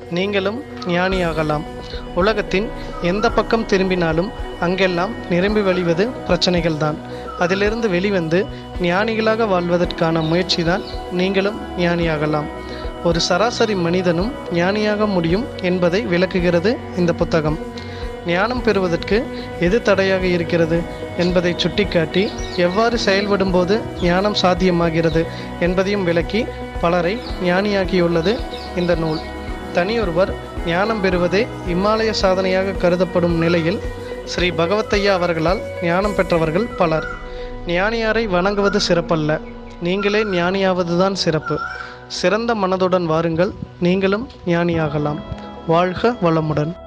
நீங்களும் ஞானியாகலாம் உலகத்தின் எந்த பக்கம் திரும்பினாலும் அங்கெல்லாம் நிரம்பி வழிவது பிரச்சனைகள்தான் அதிலிருந்து வெளிவந்து ஞானிகளாக வாழ்வதற்கான முயற்சிதான் நீங்களும் ஞானியாகலாம் ஒரு சராசரி மனிதனும் ஞானியாக முடியும் என்பதை விளக்குகிறது இந்த புத்தகம் ஞானம் பெறுவதற்கு எது தடையாக இருக்கிறது என்பதை சுட்டிக்காட்டி எவ்வாறு செயல்படும்போது ஞானம் சாத்தியமாகிறது என்பதையும் விளக்கி பலரை ஞானியாக்கியுள்ளது இந்த நூல் தனியொருவர் ஞானம் பெறுவதே இமாலய சாதனையாக கருதப்படும் நிலையில் ஸ்ரீ பகவத்தையா அவர்களால் ஞானம் பெற்றவர்கள் பலர் ஞானியாரை வணங்குவது சிறப்பல்ல நீங்களே ஞானியாவதுதான் சிறப்பு சிறந்த மனதுடன் வாருங்கள் நீங்களும் ஞானியாகலாம் வாழ்க வளமுடன்